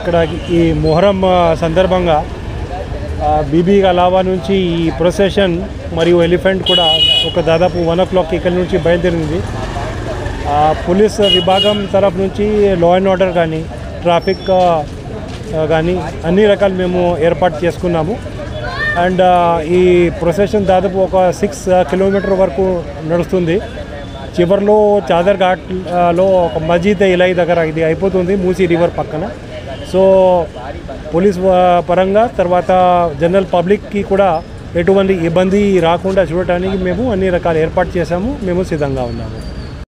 ఇక్కడ ఈ మొహరం ఆ, సందర్భంగా ఆ, బీబీ అలావా నుంచి ఈ ప్రొసెషన్ మరియు ఎలిఫెంట్ కూడా ఒక దాదాపు వన్ ఓ క్లాక్ ఇక్కడ నుంచి బయలుదేరింది ఆ, పోలీస్ విభాగం తరఫు నుంచి లా అండ్ ఆర్డర్ కానీ ట్రాఫిక్ ఆ, ఆ, కానీ అన్ని రకాలు మేము ఏర్పాటు చేసుకున్నాము అండ్ ఆ, ఈ ప్రొసెషన్ దాదాపు ఒక సిక్స్ కిలోమీటర్ వరకు నడుస్తుంది చివరిలో చాదర్ ఘాట్ ఆ, లో ఒక మజీద్ ఇలాయి దగ్గర ఇది అయిపోతుంది మూసీ రివర్ పక్కన సో పోలీస్ వా- పరంగా తర్వాత జనరల్ పబ్లిక్కి కూడా ఎటువంటి ఇబ్బంది రాకుండా చూడటానికి మేము అన్ని రకాల ఏర్పాటు చేశాము మేము సిద్ధంగా ఉన్నాము